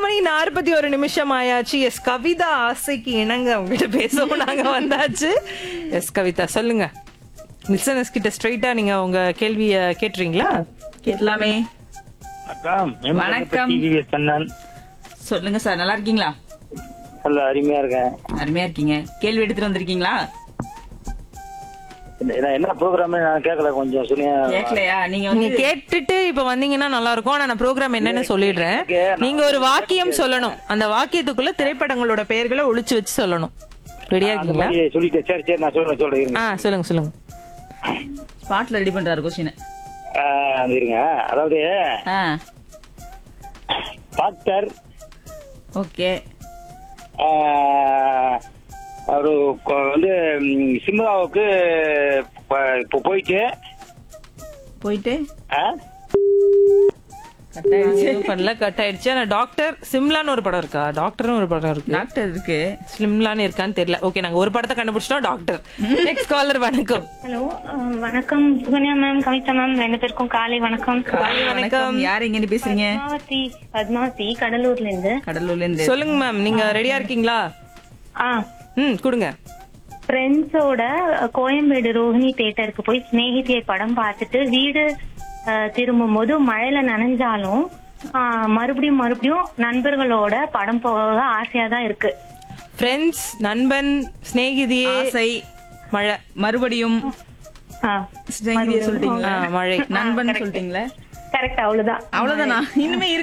மணி நாற்பத்தி ஒரு நிமிஷம் ஆயாச்சு எஸ் கவிதா ஆசைக்கு இணங்க உங்ககிட்ட பேசவும் நாங்க வந்தாச்சு எஸ் கவிதா சொல்லுங்க லிசனர்ஸ் கிட்ட ஸ்ட்ரைட்டா நீங்க உங்க கேள்விய கேட்டுறீங்களா கேட்கலாமே வணக்கம் வணக்கம். டிவிஎஸ் கண்ணன் சொல்லுங்க சார் நல்லா இருக்கீங்களா நல்ல அருமையா இருக்கேன் அருமையா இருக்கீங்க கேள்வி எடுத்துட்டு வந்திருக்கீங்களா என்ன- என்ன- என்ன ப்ரோக்ராம் நான் கேட்கல கொஞ்சம் சொல்லுங்க கேட்கலையா நீங்க நீங்க வந்து கேட்டுட்டு இப்ப வந்தீங்கன்னா நல்லா இருக்கும் ஆனா நான் ப்ரோக்ராம் என்னன்னு சொல்லிடுறேன் நீங்க ஒரு வாக்கியம் சொல்லணும் அந்த வாக்கியத்துக்குள்ள திரைப்படங்களோட பெயர்களை ஒளிச்சு வச்சு சொல்லணும் ரெடியா அந்த இருக்கீங்களா மாதிரி சொல்லிட்டேன் சரி சரி நான் சொல்றேன் சொல்றேன் இருங்க ஆ சொல்லுங்க சொல்லுங்க ஸ்பாட்ல ரெடி பண்றாரு கொஸ்டின் ஆ, அது இருங்க அதாவது ஆ டாக்டர் ஓகே ஆ, அவரு கொ- வந்து ம், சிம்லாவுக்கு ப- இப்போ போயிட்டு போயிட்டு ஆ, கட் ஆயிடுச்சு எதுவும் பண்ணல கட் ஆயிடுச்சு ஆனா டாக்டர் சிம்லான்னு ஒரு படம் இருக்கா டாக்டர்னு ஒரு படம் இருக்கு டாக்டர் இருக்கு ஸ்லிம்லான்னு இருக்கான்னு தெரியல ஓகே நாங்க ஒரு படத்தை கண்டுபிடிச்சிட்டோம் டாக்டர் நெக்ஸ்ட் காலர் வணக்கம் ஹலோ அஹ், வணக்கம் சுகன்யா மேம் கவிதா மேம் ரெண்டு பேருக்கும் காலை வணக்கம் காலை வணக்கம் யார் எங்க இருந்து பேசுறீங்க பத்மாவதி பத்மாவதி கடலூர்ல இருந்து கடலூர்ல இருந்து சொல்லுங்க மேம் நீங்க ரெடியா இருக்கீங்களா ஆ ம் கொடுங்க ஃப்ரெண்ட்ஸோட கோயம்பேடு ரோஹிணி தியேட்டருக்கு போய் சிநேகிதியை படம் பார்த்துட்டு வீடு அஹ், திரும்பும் போது மழையில நனைஞ்சாலும் ஆஹ், மறுபடியும் மறுபடியும் நண்பர்களோட படம் போக ஆசையா தான் இருக்கு ஃப்ரெண்ட்ஸ் நண்பன் சிநேகிதியே ஆசை மழை மறுபடியும் ஆ, சிநேகிதியை சொல்லிட்டீங்களா ஆ, மழை நண்பன் சொல்லிட்டீங்களா கரெக்ட் அவ்வளவுதான் அவ்வளவுதானா இனிமே